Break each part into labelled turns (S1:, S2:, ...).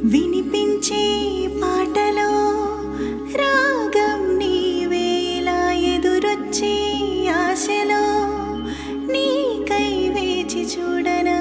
S1: వినిపించే పాటలో రాగం నీవేలా ఎదురొచ్చే ఆశలో నీకై వేచి చూడనా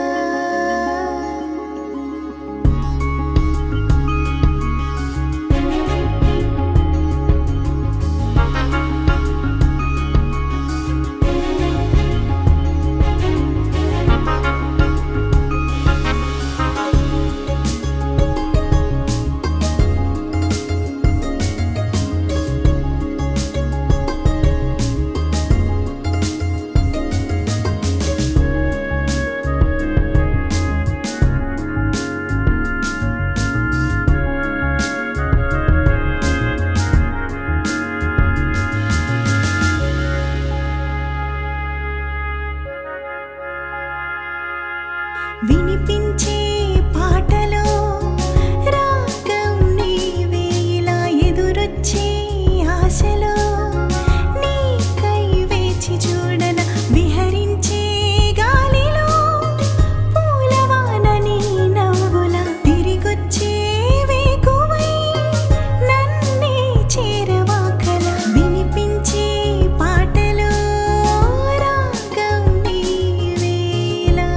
S1: వినిపించే పాటలో రాగం నీవేలా ఎదురొచ్చే ఆశలో నీకై వేచి చూడన విహరించే గాలిలో పూలవాన నీ నవ్వుల తిరిగొచ్చే వేకువై నన్నే చేరవాకల వినిపించే పాటలో రాగం నీవేలా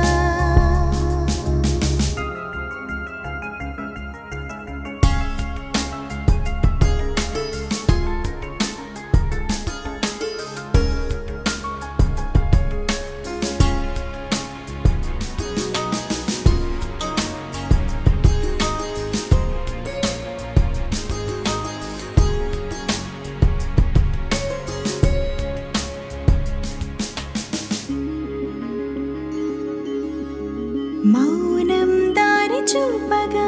S1: మౌనం దారి చూపగా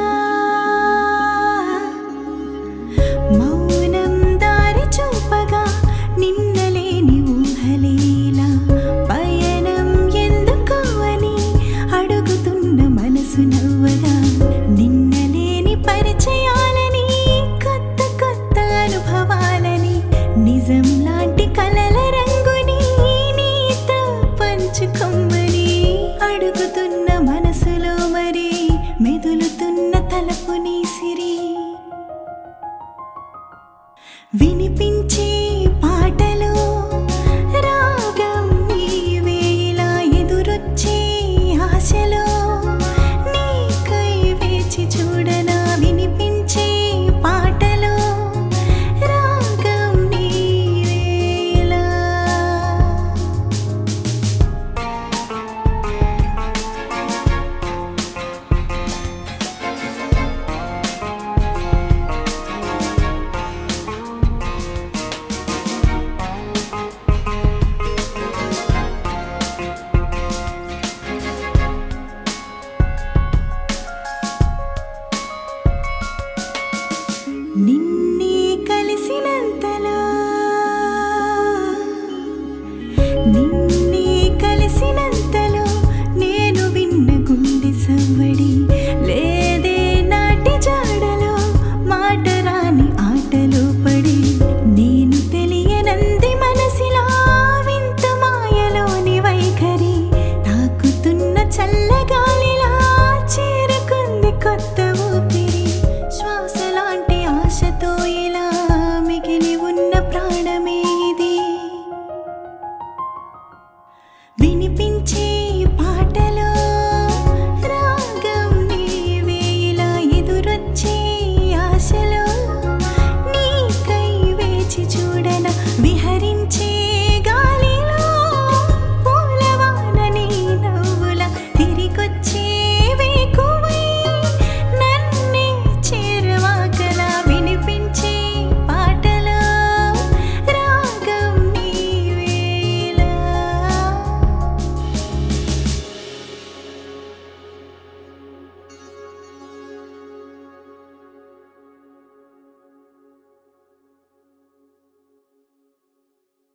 S1: మౌనం దారి చూపగా నిన్నలేని ఊహలేలా పయనం ఎందుకు అని అడుగుతున్న మనసు నవ్వగా నిన్నలేని పరిచయాలని కొత్త కొత్త అనుభవాలని నిజం లాంటి కలల రంగుని నీతో పంచుకొమ్మని అడుగుతున్న మనసులో మరి మెదులుతున్న తలపు నీ సిరి వినిపించే పాటలో రాగం నీవేలా ఎదురొచ్చే ఆశలో నీకై వేచి చూడనా వినిపించే పాటలో రాగం నీవేలా నిన్నే కలిసినంతలో నిన్నే కలిసినంతలో నేను విన్న గుండె సవ్వడి లేదే నాటి జాడలో మాట రాని ఆటలో పడి నేను తెలియనంది మనసిలా వింత మాయలోని వైఖరి తాకుతున్న చల్లగాలిలా చేరుకుంది కొత్త ఊపిరి శ్వాస లాంటి ఆశతో ఇలా మిగిలి ఉన్న ప్రాణమే ఇది వినిపించే